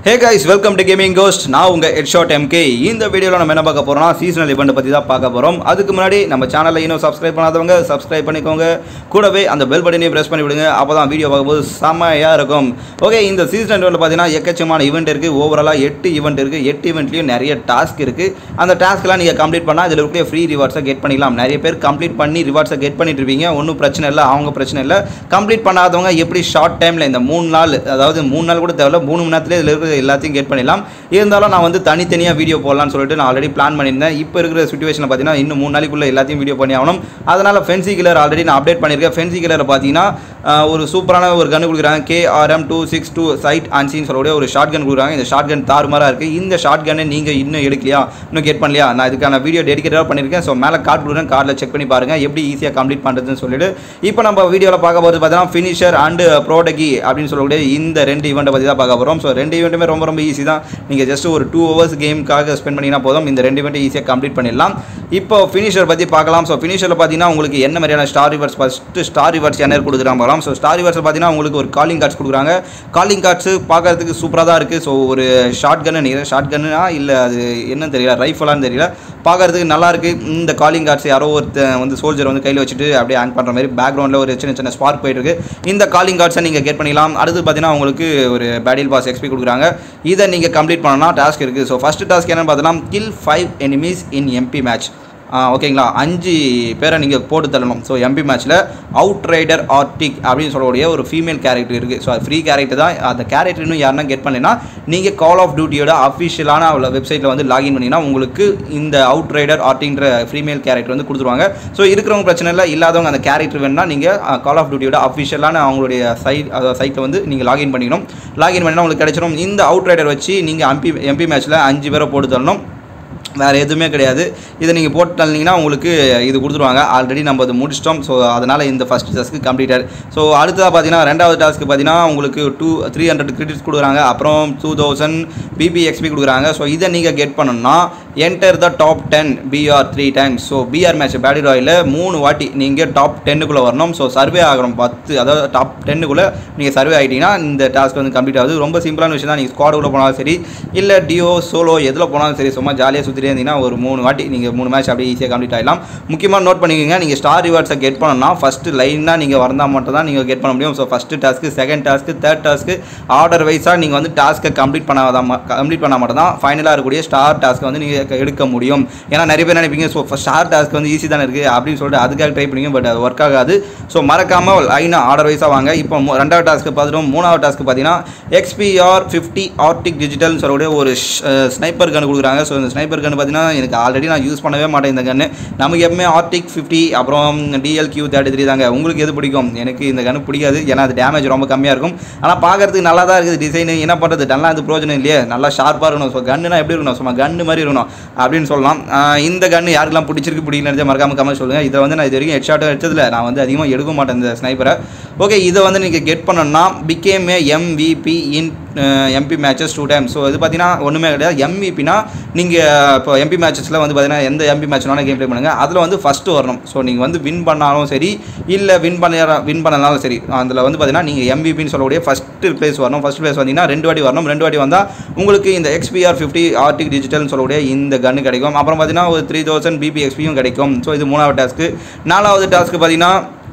hey guys welcome to gaming ghost நான் உங்கள் headshot MK இந்த வீடியோவில் நம்ம என்ன பார்க்க போகிறோம்னா சீசனல் இவெண்ட் பற்றி தான் பார்க்க போகிறோம் அதுக்கு முன்னாடி நம்ம சேனலை இன்னும் சப்ஸ்கிரைப் பண்ணாதவங்க சப்ஸ்கிரைப் பண்ணிக்கோங்க கூடவே அந்த பெல் பட்டனையும் ப்ரெஸ் பண்ணி விடுங்க அப்போ தான் வீடியோ பார்க்கும்போது செம்மையாக இருக்கும் ஓகே இந்த சீசனல் இவெண்ட் பார்த்தீங்கன்னா எக்கச்சக்கமான ஈவெண்ட் இருக்குது ஓவராலாக எட்டு ஈவெண்ட் இருக்குது எட்டு ஈவெண்ட்லேயும் நிறைய டாஸ்க் இருக்குது அந்த டாஸ்க்லாம் நீங்கள் கம்ப்ளீட் பண்ணால் அதில் இருக்கிற ஃப்ரீ ரிவார்ட்ஸை கெட் பண்ணிக்கலாம் நிறைய பேர் கம்ப்ளீட் பண்ணி ரிவார்ட்ஸை கெட் பண்ணிட்டு இருப்பீங்க ஒன்றும் பிரச்சனை இல்லை அவங்க பிரச்சனை இல்லை கம்ப்ளீட் பண்ணாதவங்க எப்படி ஷார்ட் டைமில் இந்த மூணு நாள் அதாவது மூணு நாள் கூட தேவையில்ல மூணு மணி நேரத்தில் இதில் இருக்கிற எல்லாத்தையும் கெட் பண்ணிடலாம் இருந்தாலும் நான் வந்து தனித்தனியாக வீடியோ போடலாம்னு சொல்லிட்டு நான் ஆல்ரெடி பிளான் பண்ணியிருந்தேன் இப்போ இருக்கிற சுச்சுவேஷனில் பார்த்தீங்கன்னா இன்னும் மூணு நாளைக்குள்ள எல்லாத்தையும் வீடியோ பண்ணி ஆகணும் அதனால் ஃபென்சி கிளர் ஆல்ரெடி நான் அப்டேட் பண்ணியிருக்கேன் ஃபென்சி கிளரில் பார்த்தீங்கன்னா ஆஹ், ஒரு சூப்பரான ஒரு கன் கொடுக்குறாங்க கேஆர்எம் டூ சிக்ஸ் டூ சைட் அன்சின்னு சொல்லக்கூடிய ஒரு ஷார்ட் கன் கொடுக்குறாங்க இந்த ஷார்ட் கன் தாறுமாறாக இருக்குது இந்த ஷார்ட் கன்னை நீங்கள் இன்னும் எடுக்கலையா இன்னும் கெட் பண்ணலையா நான் இதுக்கான வீடியோ டெடிக்கேட்டாக பண்ணியிருக்கேன் ஸோ மேலே கார்டு கொடுக்குறேன் கார்டில் செக் பண்ணி பாருங்கள் எப்படி ஈஸியாக கம்ப்ளீட் பண்ணுறதுன்னு சொல்லிட்டு இப்போ நம்ம வீடியோவில் பார்க்க போகிறது பார்த்தீங்கன்னா ஃபினிஷர் அண்டு ப்ரோடகி அப்படின்னு சொல்லக்கூடிய இந்த ரெண்டு ஈவெண்ட்டை பற்றி தான் பார்க்க போகிறோம் ஸோ ரெண்டு ஈவெண்ட்டுமே ரொம்ப ரொம்ப ஈஸி தான் நீங்கள் ஜஸ்ட் ஒரு டூ ஹவர்ஸ் கேமுக்காக ஸ்பெண்ட் பண்ணிங்கன்னா போதும் இந்த ரெண்டு ஈவெண்ட்டை ஈஸியாக கம்ப்ளீட் பண்ணிடலாம் இப்போ ஃபினிஷர் பற்றி பார்க்கலாம் ஸோ ஃபினிஷரில் பார்த்தீங்கன்னா உங்களுக்கு என்ன மாதிரியான star rewards first star rewards என்ன கொடுக்குறாங்க பார்க்கலாம் ஸோ ஸ்டார் ரிவர்ஸில் பார்த்தீங்கன்னா உங்களுக்கு ஒரு காலிங் கார்ட்ஸ் கொடுக்குறாங்க காலிங் கார்ட்ஸு பார்க்கறதுக்கு சூப்பராக தான் இருக்குது ஸோ ஒரு ஷார்ட் கன்னு நினைக்கிறேன் ஷார்ட் கன்னா இல்லை அது என்னன்னு தெரியல ரைஃபலான்னு தெரியல பார்க்கறதுக்கு நல்லா இருக்கு இந்த காலிங் கார்ட்ஸ் யாரோ ஒருத்தன் வந்து சோல்ஜர் வந்து கையில் வச்சுட்டு அப்படியே ஹேங் பண்ணுற மாதிரி பேக்ரவுண்டில் ஒரு சின்ன சின்ன ஸ்பார்க் போயிட்டு இருக்கு இந்த காலிங் கார்ட்ஸை நீங்கள் கெட் பண்ணிக்கலாம் அடுத்து பார்த்தீங்கன்னா உங்களுக்கு ஒரு பேடில் பாஸ் எக்ஸ்பி கொடுக்குறாங்க இதை நீங்கள் கம்ப்ளீட் பண்ணணும்னா டாஸ்க் இருக்குது ஸோ ஃபஸ்ட்டு டாஸ்க் என்னன்னு பார்த்தோம்னா kill five enemies in MP match ஓகேங்களா அஞ்சு பேரை நீங்கள் போட்டு தள்ளணும் ஸோ எம்பி மேட்ச்சில் அவுட் ரைடர் ஆர்டிக் அப்படின்னு சொல்லக்கூடிய ஒரு ஃபீமேல் கேரக்டர் இருக்குது ஸோ அது ஃப்ரீ கேரக்டர் தான் அந்த கேரக்டர் இன்னும் யாருன்னா கெட் பண்ணலைன்னா நீங்கள் கால் ஆஃப் டியூட்டியோட அஃபிஷியலான அவ்வளோ வெப்சைட்டில் வந்து லாகின் பண்ணிங்கன்னா உங்களுக்கு இந்த அவுட் ரைடர் ஆர்டிங்கிற ஃபீமேல் கேரக்டர் வந்து கொடுத்துருவாங்க ஸோ இருக்கிறவங்க பிரச்சனை இல்லை இல்லாதவங்க அந்த கேரக்டர் வேணும்னா நீங்கள் கால் ஆஃப் டியூட்டியோட அஃபிஷியலான அவங்களுடைய சைட் அதாவது சைட்டில் வந்து நீங்கள் லாகின் பண்ணிக்கணும் லாகின் பண்ணினா உங்களுக்கு கிடைச்சிடும் இந்த அவுட் ரைடர் வச்சு நீங்கள் எம்பி எம்பி மேட்ச்சில் அஞ்சு பேரை போட்டு தள்ளணும் வேறு எதுவுமே கிடையாது இதை நீங்கள் போட்டு தள்ளினீங்கன்னா உங்களுக்கு இது கொடுத்துருவாங்க ஆல்ரெடி நம்ம அது முடிச்சிட்டோம் ஸோ அதனால் இந்த ஃபஸ்ட் டாஸ்க்கு கம்ப்ளீட்டட் ஸோ அடுத்ததாக பார்த்தீங்கன்னா ரெண்டாவது டாஸ்க்கு பார்த்தீங்கன்னா உங்களுக்கு டூ த்ரீ ஹண்ட்ரட் கிரெடிட்ஸ் கொடுக்குறாங்க அப்புறம் டூ தௌசண்ட் பிபிஎக்ஸ்பி கொடுக்குறாங்க ஸோ இதை நீங்கள் கெட் பண்ணணும்னா enter the top ten BR three times so BR match பேடி ராயில் மூணு வாட்டி நீங்கள் டாப் டென்னுக்குள்ளே வரணும் ஸோ சர்வே ஆகணும் பத்து அதாவது டாப் டென்னுக்குள்ளே நீங்கள் சர்வே ஆகிட்டீங்கன்னா இந்த டாஸ்க் வந்து கம்ப்ளீட் ஆகுது ரொம்ப சிம்பிளான விஷயம் தான் நீங்கள் ஸ்குவாடுக்குள்ளே போனாலும் சரி இல்லை டியோ சோலோ எதில் போனாலும் சரி சும்மா ஜாலியாக சுற்றிட்டே இருந்தீங்கன்னா ஒரு மூணு வாட்டி நீங்கள் மூணு மேட்ச் அப்படியே ஈஸியாக கம்ப்ளீட் ஆகிடலாம் முக்கியமாக நோட் பண்ணிக்கோங்க நீங்கள் ஸ்டார் ரிவார்ட்ஸை கெட் பண்ணணும்னா ஃபஸ்ட்டு லைனாக நீங்கள் வந்தால் மட்டும் தான் நீங்கள் கெட் பண்ண முடியும் so first task second task third task order வைஸாக நீங்கள் வந்து டாஸ்க்கை கம்ப்ளீட் பண்ணாதான் கம்ப்ளீட் பண்ணால் மட்டும் தான் ஃபைனலாக இருக்கக்கூடிய ஸ்டார் டாஸ்க்கை வந்து நீங்கள் எடுக்க முடியும் ஏன்னா நிறைய பேர் நினைப்பீங்க ஸோ ஸ்டார் டாஸ்க் வந்து ஈஸி தானே இருக்குது அப்படின்னு சொல்லிட்டு அதுக்காக ட்ரை பண்ணுவீங்க பட் அது ஒர்க் ஆகாது ஸோ மறக்காமல் லைனாக ஆர்டர் வைஸாக வாங்க இப்போ மூ- ரெண்டாவது டாஸ்க்கு பார்த்துட்டோம் மூணாவது டாஸ்க்கு பார்த்தீங்கன்னா எக்ஸ்பிஆர் ஃபிஃப்டி ஆர்டிக் டிஜிட்டல்னு சொல்லக்கூடிய ஒரு ஸ்னைப்பர் கன் கொடுக்குறாங்க ஸோ இந்த ஸ்னைப்பர் கன் பார்த்தீங்கன்னா எனக்கு ஆல்ரெடி நான் யூஸ் பண்ணவே மாட்டேன் இந்த கன்று நமக்கு எப்பவுமே ஆர்டிக் ஃபிஃப்டி அப்புறம் டிஎல் கியூ தேர்ட்டி த்ரீ தாங்க உங்களுக்கு எது பிடிக்கும் எனக்கு இந்த கன்று பிடிக்காது ஏன்னா அது டேமேஜ் ரொம்ப கம்மியாக இருக்கும் ஆனால் பார்க்கறதுக்கு நல்லா தான் இருக்குது டிசைன் என்ன பண்ணுறது நல்லா இது பிரோஜனம் இல்லையே நல்லா ஷார்ப்பாக இருக்கணும் ஸோ கன்னுனா எப்படி இருக்கணும் சும்மா கன்று மாதிரி இருக்கணும் அப்படின்னு சொல்லலாம் ஆஹ் இந்த கன்று யாருக்கெல்லாம் பிடிச்சிருக்கு பிடிக்கலன்னு மறக்காம கமெண்ட் சொல்லுங்கள் இதை வந்து நான் இது வரைக்கும் ஹெட்ஷாட்டும் எடுத்ததில்ல நான் வந்து அதிகமாக எடுக்க மாட்டேன் இந்த ஸ்னைப்பரை ஓகே இதை வந்து நீங்கள் கெட் பண்ணணும்னா become a MVP in MP matches two time so இது பார்த்தீங்கன்னா ஒன்றுமே கிடையாது எம்விபினா நீங்கள் இப்போ எம்பி மேட்சஸில் வந்து பார்த்தீங்கன்னா எந்த எம்பி மேட்ச்னாலும் கேம் ப்ளே பண்ணுங்கள் அதில் வந்து ஃபஸ்ட்டு வரணும் ஸோ நீங்கள் வந்து வின் பண்ணாலும் சரி இல்லை வின் பண்ண வின் பண்ணனாலும் சரி அதில் வந்து பார்த்தீங்கன்னா நீங்கள் எம்பிபின்னு சொல்லக்கூடிய ஃபஸ்ட்டு பிளேஸ் வரணும் ஃபஸ்ட் பிளேஸ் வந்தீங்கன்னா ரெண்டு வாட்டி வரணும் ரெண்டு வாட்டி வந்தால் உங்களுக்கு இந்த எக்ஸ்பிஆர் ஃபிஃப்டி ஆர்டிக் டிஜிட்டல்னு சொல்லக்கூடிய இந்த கன்று கிடைக்கும் அப்புறம் பார்த்தீங்கன்னா ஒரு த்ரீ தௌசண்ட் பிபி எக்ஸ்பியும் கிடைக்கும் ஸோ இது மூணாவது டாஸ்க்கு நாலாவது டாஸ்க்கு பார்த்தீங்கன்னா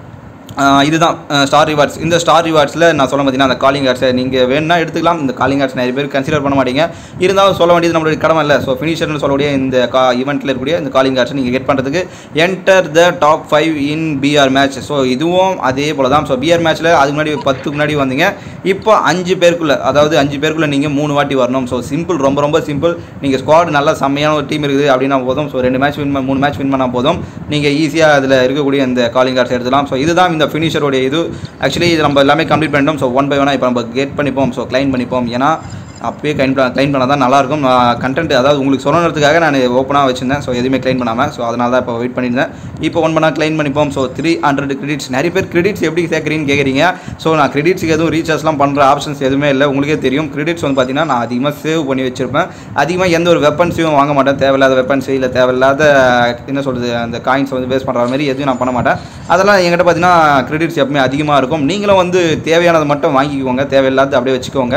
ஆஹ் இதுதான் ஸ்டார் ரிவார்ட்ஸ் இந்த ஸ்டார் ரிவார்ட்ஸில் நான் சொல்ல பார்த்தீங்கன்னா அந்த காலிங் கார்ட்ஸை நீங்கள் வேணும்னா எடுத்துக்கலாம் இந்த காலிங் கார்ட்ஸ் நிறைய பேர் கன்சிடர் பண்ண மாட்டீங்க இருந்தாலும் சொல்ல வேண்டியது நம்மளுடைய கடமை இல்லை ஸோ ஃபினிஷர்னு சொல்லக்கூடிய இந்த கா ஈவெண்ட்டில் இருக்கக்கூடிய இந்த காலிங் கார்ட்ஸை நீங்கள் கெட் பண்ணுறதுக்கு enter the top five in BR match so இதுவும் அதே போல தான் ஸோ பிஆர் மேட்ச்சில் அதுக்கு முன்னாடி பத்துக்கு முன்னாடி வந்தீங்க இப்போ அஞ்சு பேருக்குள்ளே அதாவது அஞ்சு பேருக்குள்ளே நீங்கள் மூணு வாட்டி வரணும் ஸோ சிம்பிள் ரொம்ப ரொம்ப சிம்பிள் நீங்கள் ஸ்குவாட் நல்ல செம்மையான ஒரு டீம் இருக்குது அப்படின்னா போதும் ஸோ ரெண்டு மேட்ச் வின் மூணு மேட்ச் வின் பண்ணால் போதும் நீங்கள் ஈஸியாக அதில் இருக்கக்கூடிய இந்த காலிங் கார்ட்ஸ் எடுத்துலாம் ஸோ இதுதான் இந்த ஃபினிஷருடைய இது ஆக்சுவலி இது நம்ம எல்லாமே கம்ப்ளீட் பண்ணிட்டோம் ஸோ ஒன் பை ஒன்னாக இப்போ நம்ம கெட் பண்ணிப்போம் ஸோ க்ளைம் பண்ணிப்போம் ஏன்னா அப்பயே க்ளைம் க்ளைம் பண்ணால் தான் நல்லாயிருக்கும் கண்டென்ட் அதாவது உங்களுக்கு சொல்லணுறதுக்காக நான் ஓப்பனாக வச்சிருந்தேன் ஸோ எதுவுமே க்ளைம் பண்ணாமல் ஸோ அதனால தான் இப்போ வெயிட் பண்ணியிருந்தேன் இப்போ ஒன் பண்ணால் க்ளைம் பண்ணிப்போம் ஸோ த்ரீ ஹண்ட்ரட் கிரெடிட்ஸ் நிறைய பேர் கிரெடிட்ஸ் எப்படி சேர்க்குறீங்கன்னு கேட்குறீங்க ஸோ நான் கிரெடிட்ஸுக்கு எதுவும் ரீசார்ஜ்லாம் பண்ணுற ஆப்ஷன்ஸ் எதுவுமே இல்லை உங்களுக்கே தெரியும் கிரெடிட்ஸ் வந்து பார்த்தீங்கன்னா நான் அதிகமாக சேவ் பண்ணி வச்சிருப்பேன் அதிகமாக எந்த ஒரு வெப்பன்ஸையும் வாங்க மாட்டேன் தேவையில்லாத வெப்பன்ஸ் இல்லை தேவையில்லாத என்ன சொல்கிறது அந்த காயின்ஸ் வந்து வேஸ்ட் பண்ணுற மாதிரி எதுவும் நான் பண்ண மாட்டேன் அதெல்லாம் என்கிட்ட பார்த்தீங்கன்னா கிரெடிட்ஸ் எப்பவுமே அதிகமாக இருக்கும் நீங்களும் வந்து தேவையானதை மட்டும் வாங்கிக்கோங்க தேவையில்லாத அப்படியே வச்சுக்கோங்க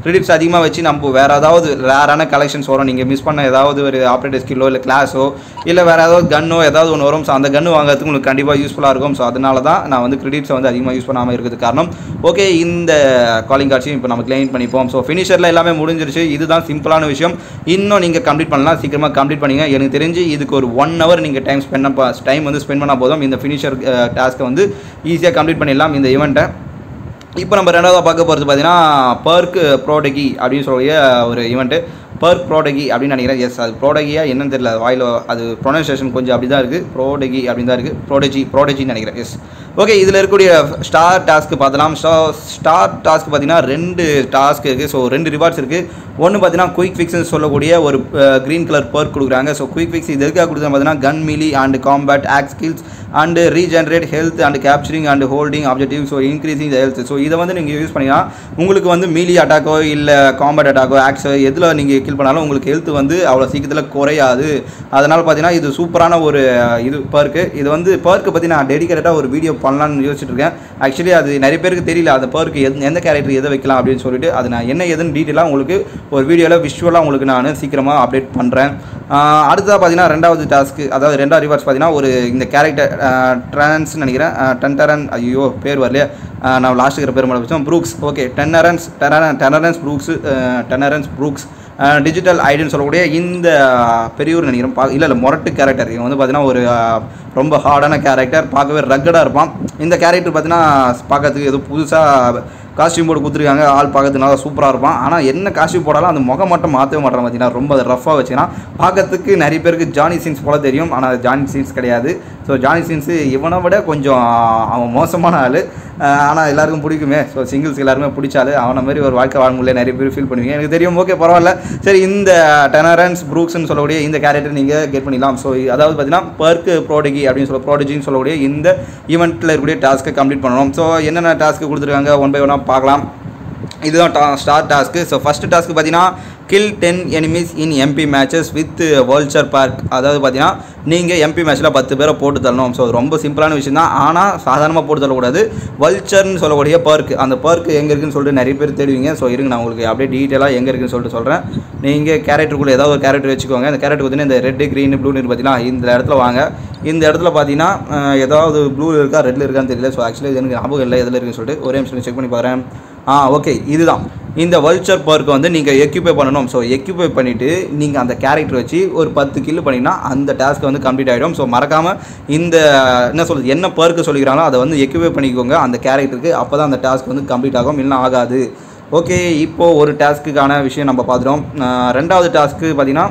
கிரெடிட்ஸ் அதிகமாக வச்சு நம்ம வேறு ஏதாவது ரேரான கலெக்ஷன்ஸ் வரும் நீங்கள் மிஸ் பண்ண ஏதாவது ஒரு ஆப்ரேட்டர் ஸ்கில்லோ இல்லை கிளாஸோ இல்லை வேறு ஏதாவது கன்னோ ஏதாவது ஒன்று வரும் ஸோ அந்த கன்று வாங்குறதுக்கு உங்களுக்கு கண்டிப்பாக யூஸ்ஃபுல்லாக இருக்கும் ஸோ அதனால தான் நான் வந்து கிரெடிட்ஸை வந்து அதிகமாக யூஸ் பண்ணாமல் இருக்கிறது காரணம் ஓகே இந்த காலிங் கார்ட்ஸையும் இப்போ நம்ம கிளைம் பண்ணிப்போம் ஸோ ஃபினிஷரில் எல்லாமே முடிஞ்சிருச்சு இதுதான் சிம்பிளான விஷயம் இன்னும் நீங்கள் கம்ப்ளீட் பண்ணலாம் சீக்கிரமாக கம்ப்ளீட் பண்ணிங்க எனக்கு தெரிஞ்சு இதுக்கு ஒரு ஒன் ஹவர் நீங்கள் டைம் ஸ்பெண்ட் டைம் வந்து ஸ்பெண்ட் பண்ணால் போதும் இந்த ஃபினிஷர் டாஸ்க்கை வந்து ஈஸியாக கம்ப்ளீட் பண்ணிடலாம் இந்த ஈவெண்ட்டை இப்போ நம்ம ரெண்டாவது பார்க்க போகிறது பார்த்தீங்கன்னா பர்க் ப்ரோடகி அப்படின்னு சொல்லக்கூடிய ஒரு ஈவெண்ட்டு பர்க் ப்ரோடகி அப்படின்னு நினைக்கிறேன் எஸ் அது ப்ரோடகியா என்னன்னு தெரியல அது வாயில் அது ப்ரொனன்சியேஷன் கொஞ்சம் அப்படி தான் இருக்குது ப்ரோடகி அப்படின்னு தான் இருக்குது ப்ரோடஜி ப்ரோடஜின்னு நினைக்கிறேன் எஸ் ஓகே இதில் இருக்கக்கூடிய ஸ்டார் டாஸ்க்கு பார்த்தலாம் ஸ்டார் டாஸ்க் பார்த்தீங்கன்னா ரெண்டு டாஸ்க் இருக்குது ஸோ ரெண்டு ரிவார்ட்ஸ் இருக்குது ஒன்று பார்த்தீங்கன்னா குயிக் ஃபிக்ஸ்னு சொல்லக்கூடிய ஒரு க்ரீன் கலர் பர்க் கொடுக்குறாங்க ஸோ குயிக் ஃபிக்ஸ் இது எதுக்காக கொடுத்தா பார்த்தீங்கன்னா கன் மிலி அண்ட் காம்பேட் ஆக் skills and regenerate health and capturing and holding objective so increasing health so இதை வந்து நீங்கள் யூஸ் பண்ணிங்கன்னா உங்களுக்கு வந்து மீலி அட்டாக்கோ இல்லை காம்பேட் அட்டாக்கோ ஆக்ஸோ எதில் நீங்கள் கில் பண்ணாலும் உங்களுக்கு ஹெல்த் வந்து அவ்வளோ சீக்கிரத்தில் குறையாது அதனால் பார்த்தீங்கன்னா இது சூப்பரான ஒரு இது பர்க்கு இது வந்து பர்க்கு பற்றி நான் டெடிக்கேட்டடாக ஒரு வீடியோ பண்ணலான்னு யோசிச்சுட்டு இருக்கேன் ஆக்சுவலி அது நிறைய பேருக்கு தெரியல அந்த பர்க்கு எது எந்த கேரக்டர் எதை வைக்கலாம் அப்படின்னு சொல்லிட்டு அது நான் என்ன எதுன்னு டீட்டெயிலாக உங்களுக்கு ஒரு வீடியோவில் விஷுவலாக உங்களுக்கு நான் சீக்கிரமாக அப்டேட் பண்ணுறேன் அடுத்ததாக பார்த்தீங்கன்னா ரெண்டாவது டாஸ்க்கு அதாவது ரெண்டாவது ரிவார்ட்ஸ் பார்த்தீங்கன்னா ஒரு இந்த கேரக்டர் ட்ரான்ஸ் நினைக்கிறேன் டென்டரன் ஐயோ பேர் வரலையே நான் லாஸ்ட் இருக்கிற பேர் மட்டும் Brooks okay Tenerence Tenerence Brooks Tenerence Brooks digital ஐடின்னு சொல்லக்கூடிய இந்த பெரியவர் நினைக்கிறேன் பா இல்லை இல்லை மொரட்டு கேரக்டர் இவன் வந்து பார்த்தீங்கன்னா ஒரு ரொம்ப ஹார்டான கேரக்டர் பார்க்கவே ரக்கடாக இருப்பான் இந்த கேரக்டர் பார்த்தீங்கன்னா பார்க்கறதுக்கு ஏதோ புதுசாக காஸ்டியூம் போட்டு கொடுத்துருக்காங்க ஆள் பார்க்கறதுக்கு நல்லா சூப்பராக இருப்பான் ஆனால் என்ன காஸ்டியூம் போடாலும் அந்த முகம் மட்டும் மாற்றவே மாட்டேன் பார்த்தீங்கன்னா ரொம்ப ரஃபாக வச்சுன்னா பார்க்கறதுக்கு நிறைய பேருக்கு ஜானி சீன்ஸ் போல தெரியும் ஆனால் ஜானி சீன்ஸ் கிடையாது ஸோ ஜானி சீன்ஸு இவனை விட கொஞ்சம் அவன் மோசமான ஆள் ஆனால் எல்லாருக்கும் பிடிக்குமே ஸோ சிங்கிள்ஸ் எல்லாருமே பிடிச்சாலு அவனை மாதிரி ஒரு வாழ்க்கை வாழ முடியல நிறைய பேர் ஃபீல் பண்ணுவீங்க எனக்கு தெரியும் ஓகே பரவாயில்ல சரி இந்த டெனரன்ஸ் ப்ரூக்ஸ்னு சொல்லக்கூடிய இந்த கேரக்டர் நீங்கள் கெட் பண்ணிடலாம் ஸோ அதாவது பார்த்தீங்கன்னா பர்க்கு ப்ரோடகி அப்படின்னு சொல்ல ப்ரோடஜின்னு சொல்லக்கூடிய இந்த ஈவெண்ட்டில் இருக்கக்கூடிய டாஸ்க்கை கம்ப்ளீட் பண்ணணும் ஸோ என்னென்ன டாஸ்க்கு கொடுத்துருக்காங்க ஒன் பை ஒன்னாக பார்க்கலாம் இதுதான் டா star task so first task பார்த்தீங்கன்னா kill ten enemies in MP matches with vulture perk அதாவது பார்த்தீங்கன்னா நீங்கள் எம்பி மேட்ச்சில் பத்து பேரை போட்டு தள்ளணும் ஸோ ரொம்ப சிம்பிளான விஷயம் தான் ஆனால் சாதாரணமாக போட்டு தள்ளக்கூடாது வல்ச்சர்னு சொல்லக்கூடிய பார்க் அந்த பார்க் எங்கே இருக்குன்னு சொல்லிட்டு நிறைய பேர் தேடுவீங்க ஸோ இருங்க நான் உங்களுக்கு அப்படியே டீட்டெயிலாக எங்கே இருக்குன்னு சொல்லிட்டு சொல்கிறேன் நீங்கள் கேரக்டருக்குள்ளே ஏதாவது ஒரு கேரக்டர் வச்சுக்கோங்க அந்த கேரக்டர் பார்த்தீங்கன்னா இந்த ரெட்டு க்ரீன் ப்ளூன்னு பார்த்தீங்கன்னா இந்த இடத்துல வாங்க இந்த இடத்துல பார்த்தீங்கன்னா ஏதாவது ப்ளூ இருக்கா ரெட்டில் இருக்கான்னு தெரியல ஸோ ஆக்சுவலி இது எனக்கு ஞாபகம் இல்லை எதில் இருக்குன்னு சொல்லிட்டு ஒரே நிமிஷம் செக் பண்ணி பாருறேன் ஆ ஓகே இதுதான் இந்த வல்ச்சர் பார்க்கை வந்து நீங்கள் எக்யூபை பண்ணணும் ஸோ எக்யூபை பண்ணிவிட்டு நீங்கள் அந்த கேரக்டர் வச்சு ஒரு பத்து கில்லு பண்ணிங்கன்னா அந்த டாஸ்க் வந்து கம்ப்ளீட் ஆகிடும் ஸோ மறக்காமல் இந்த என்ன சொல்கிறது என்ன பர்க்கு சொல்லிக்கிறாங்களோ அதை வந்து எக்யூபை பண்ணிக்கோங்க அந்த கேரக்டருக்கு அப்போ தான் அந்த டாஸ்க் வந்து கம்ப்ளீட் ஆகும் இல்லைனா ஆகாது ஓகே இப்போது ஒரு டாஸ்க்குக்கான விஷயம் நம்ம பார்த்துட்டோம் ரெண்டாவது டாஸ்க்கு பார்த்தீங்கன்னா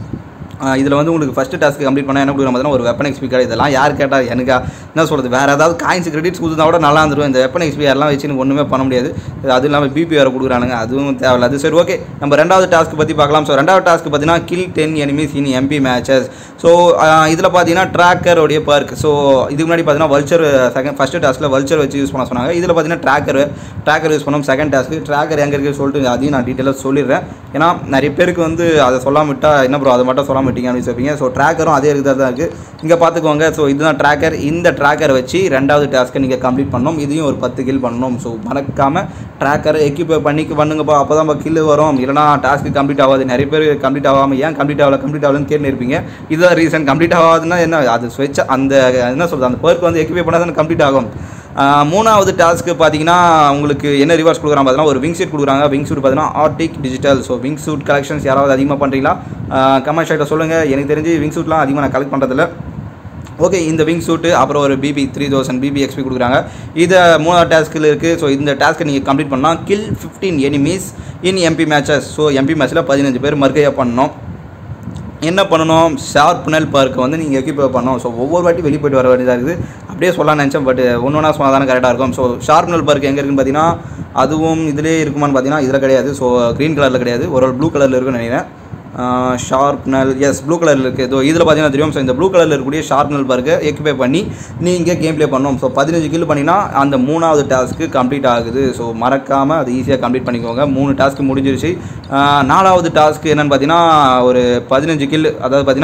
இதில் வந்து உங்களுக்கு ஃபஸ்ட்டு டாஸ்க் கம்ப்ளீட் பண்ணால் என்ன கொடுக்குறோம் பார்த்தீங்கன்னா ஒரு வெப்பன் எக்ஸ்பி கார்டு இதெல்லாம் யார் கேட்டால் எனக்கு என்ன சொல்கிறது வேறு ஏதாவது காயின்ஸ் கிரெடிட்ஸ் கொடுத்தா கூட நல்லா இருந்துடும் இந்த வெப்பன் எக்ஸ்பி எல்லாம் வச்சு எனக்கு ஒன்றுமே பண்ண முடியாது அது இல்லாமல் பிபி வேறு கொடுக்குறானுங்க அதுவும் தேவையில்ல அது சரி ஓகே நம்ம ரெண்டாவது டாஸ்க் பற்றி பார்க்கலாம் ஸோ ரெண்டாவது டாஸ்க் பார்த்தீங்கன்னா kill ten enemies in MP matches so இதில் பார்த்தீங்கன்னா ட்ராக்கருடைய பார்க் ஸோ இதுக்கு முன்னாடி பார்த்தீங்கன்னா வல்ச்சர் செகண்ட் ஃபஸ்ட்டு டாஸ்க்கில் வல்ச்சர் வச்சு யூஸ் பண்ண சொன்னாங்க இதில் பார்த்தீங்கன்னா ட்ராக்கர் ட்ராக்கர் யூஸ் பண்ணோம் செகண்ட் டாஸ்க்கு ட்ராக்கர் எங்கே இருக்குன்னு சொல்லிட்டு அதையும் நான் டீட்டெயிலாக சொல்லிடுறேன் ஏன்னா நிறைய பேருக்கு வந்து அதை சொல்லாம விட்டா என்ன ப்ரோ அதை மட்டும் சொல்லாம விட்டீங்க அப்படின்னு சொல்லுவீங்க ஸோ ட்ராக்கரும் அதே இருக்குது தான் இருக்குது இங்கே பார்த்துக்கோங்க ஸோ இதுதான் ட்ராக்கர் இந்த ட்ராக்கர் வச்சு ரெண்டாவது டாஸ்க்கை நீங்கள் கம்ப்ளீட் பண்ணணும் இதையும் ஒரு பத்து கில் பண்ணணும் ஸோ மறக்காமல் ட்ராக்கரை எக்யூப் பண்ணிக்கு பண்ணுங்கப்பா அப்போ தான் கில்லு வரும் இல்லைனா டாஸ்க்கு கம்ப்ளீட் ஆகாது நிறைய பேர் கம்ப்ளீட் ஆகாமல் ஏன் கம்ப்ளீட் ஆகல கம்ப்ளீட் ஆகலன்னு கேட்டு இருப்பீங்க இதுதான் ரீசன் கம்ப்ளீட் ஆகாதுன்னா என்ன அது ஸ்வெச் அந்த என்ன சொல்கிறது அந்த பர்க் வந்து எக்யூப் பண்ணால் தான் கம்ப்ளீட் ஆகும் ஆஹ் மூணாவது டாஸ்க்கு பார்த்தீங்கன்னா உங்களுக்கு என்ன ரிவார்ட்ஸ் கொடுக்குறாங்க பார்த்தீங்கன்னா ஒரு விங் சூட் கொடுக்குறாங்க விங் சூட் பார்த்தீங்கன்னா Arctic digital so wing suit collections யாராவது அதிகமாக பண்ணுறீங்களா கமெண்ட் ஷைட்டில் சொல்லுங்கள் எனக்கு தெரிஞ்சு விங் சூட்லாம் அதிகமாக நான் கலெக்ட் பண்ணுறதில்ல ஓகே இந்த விங் சூட்டு அப்புறம் ஒரு BP three thousand BP XP கொடுக்குறாங்க இதை மூணாவது டாஸ்க்கில் இருக்குது ஸோ இந்த டாஸ்க்கை நீங்கள் கம்ப்ளீட் பண்ணால் kill fifteen enemies in MP matches so MP மேட்ச்சில் பதினஞ்சு பேர் மறுக்கையாக பண்ணணும் என்ன பண்ணணும் ஷார்ப் நெல் பார்க்கை வந்து நீங்கள் எக்யூப் பண்ணணும் ஸோ ஒவ்வொரு வாட்டி வெளியே போயிட்டு வர வேண்டியதாக இருக்குது அப்படியே சொல்லலாம் நினச்சேன் பட் ஒன்று ஒன்றா சொன்னால் தானே கரெக்டாக இருக்கும் ஸோ ஷார்ப் நெல் பார்க் எங்கே இருக்குன்னு பார்த்தீங்கன்னா அதுவும் இதிலே இருக்குமான்னு பார்த்தீங்கன்னா இதில் கிடையாது ஸோ க்ரீன் கலரில் கிடையாது ஒரு ப்ளூ கலரில் இருக்குன்னு நினைக்கிறேன் ஷார்ப்னல் எஸ் ப்ளூ கலரில் இருக்குது ஸோ இதில் பார்த்தீங்கன்னா தெரியும் ஸோ இந்த ப்ளூ கலரில் இருக்கக்கூடிய ஷார்ப்னல் பார்க்கை எக்யூபை பண்ணி நீங்கள் கேம் ப்ளே பண்ணணும் ஸோ பதினஞ்சு கில் பண்ணினா அந்த மூணாவது டாஸ்க்கு கம்ப்ளீட் ஆகுது ஸோ மறக்காமல் அது ஈஸியாக கம்ப்ளீட் பண்ணிக்கோங்க மூணு டாஸ்க்கு முடிஞ்சிருச்சு ஆஹ் நாலாவது டாஸ்க்கு என்னென்னு பார்த்தீங்கன்னா ஒரு பதினஞ்சு கில் அதாவது பார்த்தீங்கன்னா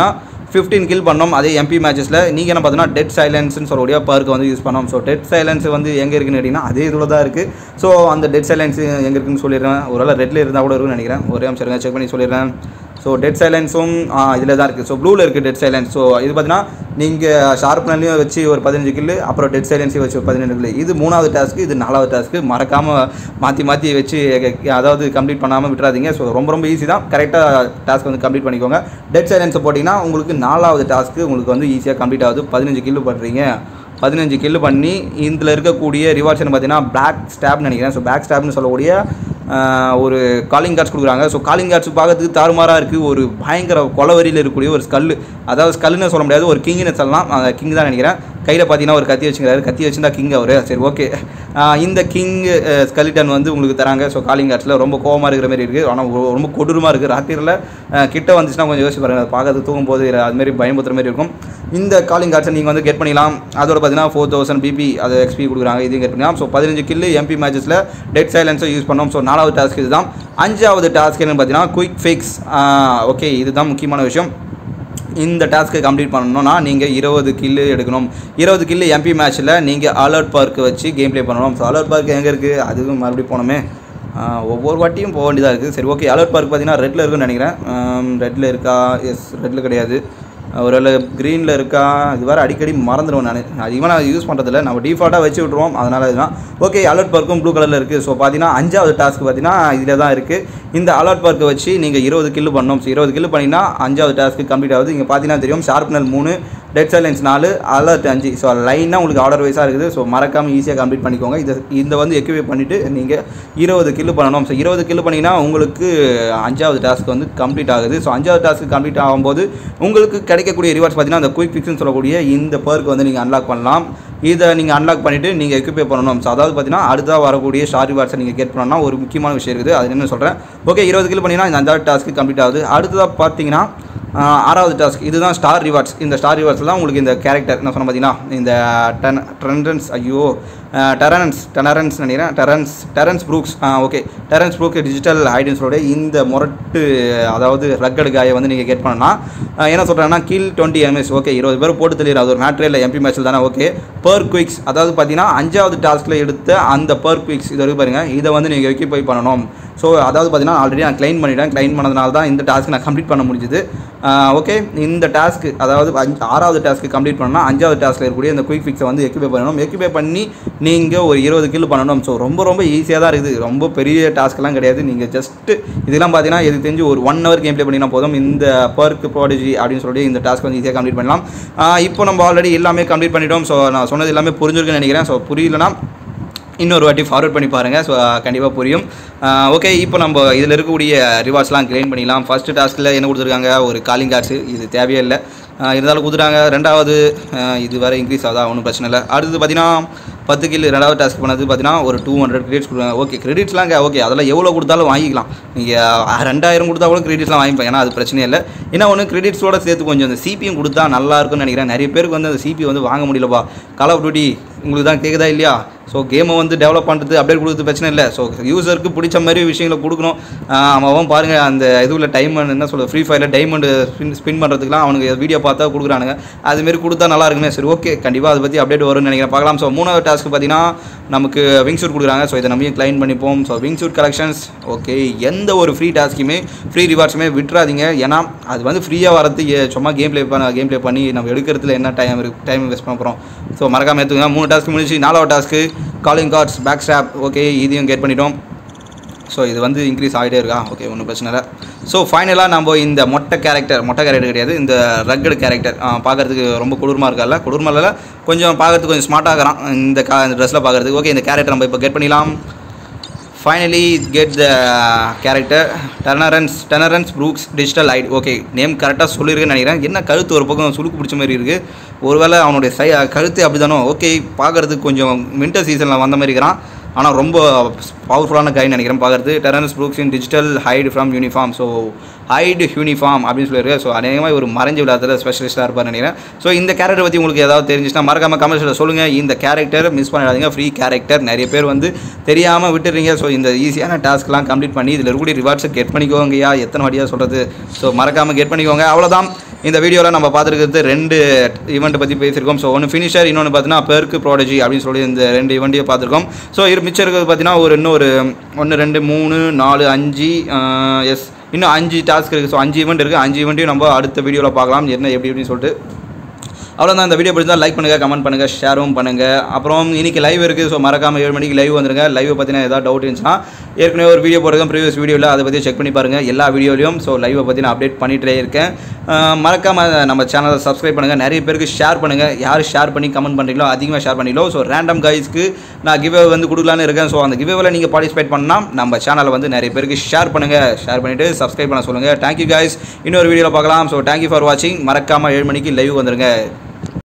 ஃபிஃப்டீன் கில் பண்ணோம் அதே எம்பி மேட்சஸில் நீங்கள் என்ன பார்த்தீங்கன்னா டெட் சைலன்ஸ்னு சொல்லக்கூடிய பர்க்கு வந்து யூஸ் பண்ணோம் ஸோ டெட் சைலன்ஸ் வந்து எங்கே இருக்குன்னு கேட்டிங்கன்னா அதே இதில் தான் இருக்குது ஸோ அந்த டெட் சைலன்ஸ் எங்கே இருக்குன்னு சொல்லிடுறேன் ஒருவேளை ரெட்டில் இருந்தால் கூட இருக்குன்னு நினைக்கிறேன் ஒரே நிமிஷம் இருங்க செக் பண்ணி சொல்லிடுறேன் ஸோ டெட் சைலன்ஸும் இதில் தான் இருக்குது ஸோ ப்ளூவில் இருக்குது டெட் சைலன்ஸ் ஸோ இது பார்த்தீங்கன்னா நீங்கள் ஷார்ப்னர்லையும் வச்சு ஒரு பதினஞ்சு கில்லு அப்புறம் டெட் சைலன்ஸையும் வச்சு ஒரு பதினெண்டு கில்லு இது மூணாவது டாஸ்க்கு இது நாலாவது டாஸ்க்கு மறக்காமல் மாற்றி மாற்றி வச்சு அதாவது கம்ப்ளீட் பண்ணாமல் விட்டுறாதீங்க ஸோ ரொம்ப ரொம்ப ஈஸி தான் கரெக்டாக டாஸ்க் வந்து கம்ப்ளீட் பண்ணிக்கோங்க டெட் சைலன்ஸை போட்டிங்கன்னா உங்களுக்கு நாலாவது டாஸ்க்கு உங்களுக்கு வந்து ஈஸியாக கம்ப்ளீட் ஆகுது பதினஞ்சு கில்லு பண்ணுறீங்க பதினஞ்சு கில்லு பண்ணி இதில் இருக்கக்கூடிய ரிவார்ட்ஸ் பார்த்தீங்கன்னா பிளாக் ஸ்டாப்னு நினைக்கிறேன் ஸோ பேக் ஸ்டாப்னு சொல்லக்கூடிய ஆஹ், ஒரு காலிங் கார்ட்ஸ் கொடுக்குறாங்க ஸோ காலிங் கார்ட்ஸ் பார்க்கறதுக்கு தாறுமாறாக இருக்குது ஒரு பயங்கர கொலவரியில் இருக்கக்கூடிய ஒரு ஸ்கல்லு அதாவது ஸ்கல்லுன்னு சொல்ல முடியாது ஒரு கிங்னு சொல்லலாம் அந்த கிங் தான் நினைக்கிறேன் கையில் பார்த்தீங்கன்னா ஒரு கத்தி வச்சுக்கிறாரு கத்தி வச்சுருந்தா கிங் அவர் சரி ஓகே இந்த கிங் ஸ்கலிட்டன் வந்து உங்களுக்கு தராங்க ஸோ காலிங் கார்ட்ஸில் ரொம்ப கோவமாக இருக்கிற மாதிரி இருக்குது ஆனால் ரொம்ப கொடூரமாக இருக்குது ராத்திரியில் அஹ், கிட்ட வந்துச்சுன்னா கொஞ்சம் யோசிச்சு பாருங்கள் அதை பார்க்கறது தூங்கும்போது அதுமாரி பயமுத்துற மாதிரி இருக்கும் இந்த காலிங் கார்ட்ஸை நீங்கள் வந்து கெட் பண்ணிக்கலாம் அதோட பார்த்தீங்கன்னா ஃபோர் தௌசண்ட் பிபி அது எக்ஸ்பி கொடுக்குறாங்க இதையும் கெட் பண்ணிக்கலாம் ஸோ பதினஞ்சு கில்லு எம்பி மேட்சஸில் டெட் சைலன்ஸை யூஸ் பண்ணோம் ஸோ நாலாவது டாஸ்க் இதுதான் அஞ்சாவது டாஸ்க் என்னன்னு பார்த்தீங்கன்னா குயிக் ஃபிக்ஸ் ஓகே இதுதான் முக்கியமான விஷயம் இந்த டாஸ்க்கை கம்ப்ளீட் பண்ணணும்னா நீங்கள் இருபது கில்லு எடுக்கணும் இருபது கில்லு எம்பி மேட்ச்சில் நீங்கள் அலர்ட் பார்க் வச்சு கேம் ப்ளே பண்ணணும் ஸோ அலர்ட் பார்க் எங்கே இருக்குது அதுவும் மறுபடியும் போனோமே ஆஹ் ஒவ்வொரு வாட்டியும் போக வேண்டியதாக இருக்குது சரி ஓகே அலர்ட் பார்க் பார்த்தீங்கன்னா ரெட்டில் இருக்குன்னு நினைக்கிறேன் ரெட்டில் இருக்கா எஸ் ரெட்டில் கிடையாது ஒருவேளை க்ரீனில் இருக்கா இது வேறு அடிக்கடி மறந்துடுவேன் நான் அதிகமாக நான் யூஸ் பண்ணுறதில்ல நம்ம டிஃபால்ட்டாக வச்சு விட்ருவோம் அதனால இதுதான் ஓகே அலர்ட் பார்க்கும் ப்ளூ கலரில் இருக்குது ஸோ பார்த்தீங்கன்னா அஞ்சாவது டாஸ்க் பார்த்தீங்கன்னா இதில் தான் இருக்குது இந்த அலர்ட் பார்க்கை வச்சு நீங்கள் இருபது கில்லு பண்ணணும் ஸோ இருபது கில்லு பண்ணிங்கன்னா அஞ்சாவது டாஸ்க்கு கம்ப்ளீட் ஆகுது இங்கே பார்த்தீங்கன்னா தெரியும் ஷார்ப்னல் மூணு டெட் சைலன்ஸ் நாலு அலர்ட் அஞ்சு ஸோ லைனாக உங்களுக்கு ஆர்டர் வைஸாக இருக்குது ஸோ மறக்காமல் ஈஸியாக கம்ப்ளீட் பண்ணிக்கோங்க இதை இந்த வந்து எக்யூபே பண்ணிவிட்டு நீங்கள் இருபது கில்லு பண்ணணும் ஸோ இருபது கில்லு பண்ணிங்கன்னா உங்களுக்கு அஞ்சாவது டாஸ்க் வந்து கம்ப்ளீட் ஆகுது ஸோ அஞ்சாவது டாஸ்க் கம்ப்ளீட் ஆகும்போது உங்களுக்கு கிடைக்கக்கூடிய ரிவார்ட்ஸ் பார்த்தீங்கன்னா அந்த குயிக் ஃபிக்ஸ்னு சொல்லக்கூடிய இந்த பர்க் வந்து நீங்கள் அன்லாக் பண்ணலாம் இதை நீங்கள் அன்லாக் பண்ணிவிட்டு நீங்கள் எக்யூபே பண்ணணும் ஸோ அதாவது பார்த்தீங்கன்னா அடுத்ததாக வரக்கூடிய ஷார் ரிவார்ட்ஸை நீங்கள் கேட் பண்ணணும்னா ஒரு முக்கியமான விஷயம் இருக்குது அது என்ன சொல்கிறேன் ஓகே இருபது கிலோ பண்ணிங்கன்னா இந்த அஞ்சாவது டாஸ்க்கு கம்ப்ளீட் ஆகுது அடுத்ததாக பார்த்தீங்கன்னா ஆஹ், ஆறாவது டாஸ்க் இதுதான் ஸ்டார் ரிவார்ட்ஸ் இந்த ஸ்டார் ரிவார்ட்ஸ் தான் உங்களுக்கு இந்த கேரக்டர் என்ன சொன்ன பார்த்தீங்கன்னா இந்த டன் ட்ரெண்டன்ஸ் ஐயோ டெரன்ஸ் டெனரன்ஸ் நினைக்கிறேன் Terrence Terrence Brooks okay Terrence Brook digital ஐடன்ஸோட இந்த முரட்டு அதாவது ரக்கடு காயை வந்து நீங்கள் கெட் பண்ணலாம் ஆஹ், என்ன சொல்கிறாங்கன்னா கீழ் டுவெண்ட்டி எம்எஸ் ஓகே இருபது பேர் போட்டு தெளிவார் அது ஒரு மேட்ரே இல்லை எம்பி மேட்ச்சில் தானே ஓகே பர் குவிக்ஸ் அதாவது பார்த்தீங்கன்னா அஞ்சாவது டாஸ்கில் எடுத்த அந்த பர் குவிக்ஸ் இது வரைக்கும் பாருங்கள் இதை வந்து நீங்கள் வைக்க போய் பண்ணணும் ஸோ அதாவது பார்த்தீங்கன்னா ஆல்ரெடி நான் க்ளைம் பண்ணிட்டேன் க்ளைம் பண்ணதுனால தான் இந்த டாஸ்க் நான் கம்ப்ளீட் பண்ண முடிஞ்சுது ஓகே இந்த டாஸ்க்கு அதாவது அஞ்சு ஆறாவது டாஸ்க்கு கம்ப்ளீட் பண்ணால் அஞ்சாவது டாஸ்க்கில் இருக்கக்கூடிய இந்த குயிக் ஃபிக்ஸை வந்து எக்யூபே பண்ணணும் எக்யூபே பண்ணி நீங்கள் ஒரு இருபது கிலோ பண்ணணும் ஸோ ரொம்ப ரொம்ப ஈஸியாக தான் இருக்குது ரொம்ப பெரிய டாஸ்க்லாம் கிடையாது நீங்கள் ஜஸ்ட்டு இதெல்லாம் பார்த்தீங்கன்னா இது தெரிஞ்சு ஒரு ஒன் ஹவர் கேம் ப்ளே பண்ணினா போதும் இந்த பர்க் ப்ராடஜி அப்படின்னு சொல்லி இந்த டாஸ்க் வந்து ஈஸியாக கம்ப்ளீட் பண்ணலாம் ஆஹ் இப்போ நம்ம ஆல்ரெடி எல்லாமே கம்ப்ளீட் பண்ணிட்டோம் ஸோ நான் சொன்னது எல்லாமே புரிஞ்சிருக்குன்னு நினைக்கிறேன் ஸோ புரியலனா இன்னொரு வாட்டி ஃபார்வர்ட் பண்ணி பாருங்கள் ஸோ கண்டிப்பாக புரியும் ஓகே இப்போ நம்ம இதில் இருக்கக்கூடிய ரிவார்ட்ஸ்லாம் கிளைம் பண்ணிடலாம் ஃபஸ்ட்டு டாஸ்கில் என்ன கொடுத்துருக்காங்க ஒரு காலிங் கார்ட்ஸு இது தேவையே இல்லை ஆஹ் இருந்தாலும் கொடுத்துட்டாங்க ரெண்டாவது ஆஹ் இது வேறு இன்க்ரீஸ் ஆகுதா ஒன்றும் பிரச்சனை இல்லை அடுத்தது பார்த்தீங்கன்னா பத்து கில் ரெண்டாவது டாஸ்க் பண்ணது பார்த்தீங்கன்னா ஒரு டூ ஹண்ட்ரட் கிரெடிட்ஸ் கொடுக்குறாங்க ஓகே கிரெடிட்ஸ்லாம் ஓகே அதெல்லாம் எவ்வளோ கொடுத்தாலும் வாங்கிக்கலாம் நீங்கள் ரெண்டாயிரம் கொடுத்தா கூட கிரெடிட்ஸ்லாம் வாங்கிப்பேன் ஏன்னா அது பிரச்சனையே இல்லை என்ன ஒன்று கிரெடிட்ஸோட சேர்த்து கொஞ்சம் அந்த சிபியும் கொடுத்தா நல்லா இருக்கும்னு நினைக்கிறேன் நிறைய பேருக்கு வந்து அந்த சிபி வந்து வாங்க முடியலப்பா கால் ஆஃப் டியூட்டி உங்களுக்கு தான் கேட்குதா இல்லையா ஸோ கேமை வந்து டெவலப் பண்ணுறது அப்டேட் கொடுக்குறது பிரச்சனை இல்லை ஸோ யூசருக்கு பிடிச்ச மாதிரி விஷயங்களை கொடுக்கணும் ஆஹ் அவன் பாருங்கள் அந்த இதுவில் டைமண்ட் என்ன சொல்ல ஃப்ரீ ஃபயரில் டைமண்ட் ஸ்பின் ஸ்பின் பண்ணுறதுக்குலாம் அவனுக்கு வீடியோ பார்த்தா கொடுக்குறானுங்க அதுமாரி கொடுத்தா நல்லா இருக்குமே சரி ஓகே கண்டிப்பாக அதை பற்றி அப்டேட் வரும்னு நினைக்கிறேன் பார்க்கலாம் ஸோ மூணாவது டாஸ்க் பார்த்தீங்கன்னா நமக்கு விங் சூட் கொடுக்குறாங்க ஸோ இதை நம்பியும் கிளைம் பண்ணிப்போம் so wing suit collections okay எந்த ஒரு ஃப்ரீ டாஸ்க்குமே ஃப்ரீ ரிவார்ட்ஸுமே விட்டுறாதீங்க ஏன்னா அது வந்து ஃப்ரீயாக வரது ஏ- சும்மா கேம் ப்ளே பண்ண கேம் ப்ளே பண்ணி நம்ம எடுக்கிறதுல என்ன டைம் இருக்கு டைம் வேஸ்ட் பண்ண போகிறோம் ஸோ மறக்காம எடுத்துக்கோங்க மூணு டாஸ்க் முடிஞ்சு நாலாவது task calling cards pack stop okay இதையும் கெட் பண்ணிட்டோம் ஸோ இது வந்து இன்க்ரீஸ் ஆகிட்டே இருக்கா ஓகே ஒன்றும் பிரச்சனை இல்லை ஸோ ஃபைனலாக நம்ம இந்த மொட்டை கேரக்டர் மொட்டை கேரக்டர் கிடையாது இந்த ரக்கடு கேரக்டர் பார்க்கறதுக்கு ரொம்ப கொடூரமாக இருக்கால கொடூரமாக இல்லை கொஞ்சம் பார்க்கறதுக்கு கொஞ்சம் ஸ்மார்ட்டாக இருக்கிறான் இந்த கா இந்த ட்ரெஸ்ஸில் பார்க்கறதுக்கு ஓகே இந்த கேரக்டர் நம்ம இப்போ கெட் பண்ணிடலாம் finally get the character Tenerence Tenerence Brooks digital ID okay name கரெக்டாக சொல்லியிருக்கேன்னு நினைக்கிறேன் என்ன கழுத்து ஒரு பக்கம் சுளுக்கு பிடிச்ச மாதிரி இருக்குது ஒருவேளை அவனுடைய சை கழுத்து அப்படி தானோ ஓகே பார்க்கறதுக்கு கொஞ்சம் வின்டர் சீசனில் வந்த மாதிரி இருக்கிறான் ஆனால் ரொம்ப பவர்ஃபுல்லான கைன்னு நினைக்கிறேன் பார்க்கறது Terrence Brooks in digital hide from uniform so hide uniform அப்படின்னு சொல்லியிருக்காரு ஸோ அநேகமாக ஒரு மறைஞ்சு விளையாடுறதுல ஸ்பெஷலிஸ்ட்டாக இருப்பார் நினைக்கிறேன் ஸோ இந்த கேரக்டர் பற்றி உங்களுக்கு ஏதாவது தெரிஞ்சுச்சுன்னா மறக்காம கமெண்ட்ஸில் சொல்லுங்கள் இந்த கேரக்டர் மிஸ் பண்ணிடாதீங்க ஃப்ரீ கேரக்டர் நிறைய பேர் வந்து தெரியாமல் விட்டுறீங்க ஸோ இந்த ஈஸியான டாஸ்க்லாம் கம்ப்ளீட் பண்ணி இதில் இருக்கக்கூடிய ரிவார்ட்ஸை கெட் பண்ணிக்கோங்கய்யா எத்தனை வாட்டியாக சொல்கிறது ஸோ மறக்காமல் கெட் பண்ணிக்கோங்க அவ்வளோதான் இந்த வீடியோவில் நம்ம பார்த்துருக்கிறது ரெண்டு ஈவெண்ட் பற்றி பேசியிருக்கோம் ஸோ ஒன்று ஃபினிஷர் இன்னொன்று பார்த்தீங்கன்னா பெர்க்கு ப்ராடஜி அப்படின்னு சொல்லி இந்த ரெண்டு ஈவெண்ட்டையும் பார்த்துருக்கோம் ஸோ இரு மிச்சம் இருக்கிறது பார்த்தீங்கன்னா ஒரு இன்னொரு ஒன்று ரெண்டு மூணு நாலு அஞ்சு எஸ் இன்னும் அஞ்சு டாஸ்க் இருக்குது ஸோ அஞ்சு ஈவெண்ட் இருக்குது அஞ்சு ஈவெண்ட்டையும் நம்ம அடுத்த வீடியோவில் பார்க்கலாம் என்ன எப்படி எப்படின்னு சொல்லிட்டு அவ்வளோதான் இந்த வீடியோ பிடிச்சா லைக் பண்ணுங்கள் கமெண்ட் பண்ணுங்கள் ஷேரும் பண்ணுங்கள் அப்புறம் இன்னைக்கு லைவ் இருக்குது ஸோ மறக்காமல் ஏழு மணிக்கு லைவ் வந்துருங்க லைவ் பற்றின ஏதாவது டவுட் இருந்துச்சுன்னா ஏற்கனவே ஒரு வீடியோ போடுறதும் ப்ரீவியஸ் வீடியோவில் அதை பற்றி செக் பண்ணி பாருங்கள் எல்லா வீடியோலையும் ஸோ லைவை பற்றி நான் அப்டேட் பண்ணிகிட்டே இருக்கேன் மறக்காமல் நம்ம சேனலை சப்ஸ்கிரைப் பண்ணுங்கள் நிறைய பேருக்கு ஷேர் பண்ணுங்கள் யார் ஷேர் பண்ணி கமெண்ட் பண்ணுறீங்களோ அதிகமாக ஷேர் பண்ணிங்களோ ஸோ ரேண்டம் கைஸ்க்கு நான் கிவ்வே வந்து கொடுக்கலான்னு இருக்கேன் ஸோ அந்த கிவ்வேவில் நீங்கள் பார்ட்டிசிபேட் பண்ணால் நம்ம சேனலை வந்து நிறைய பேருக்கு ஷேர் பண்ணுங்கள் ஷேர் பண்ணிவிட்டு சப்ஸ்கிரைப் பண்ண சொல்லுங்கள் தேங்க்யூ கைஸ் இன்னொரு வீடியோவில் பார்க்கலாம் ஸோ தேங்க்யூ ஃபார் வாட்சிங் மறக்காமல் ஏழு மணிக்கு லைவ் வந்துருங்க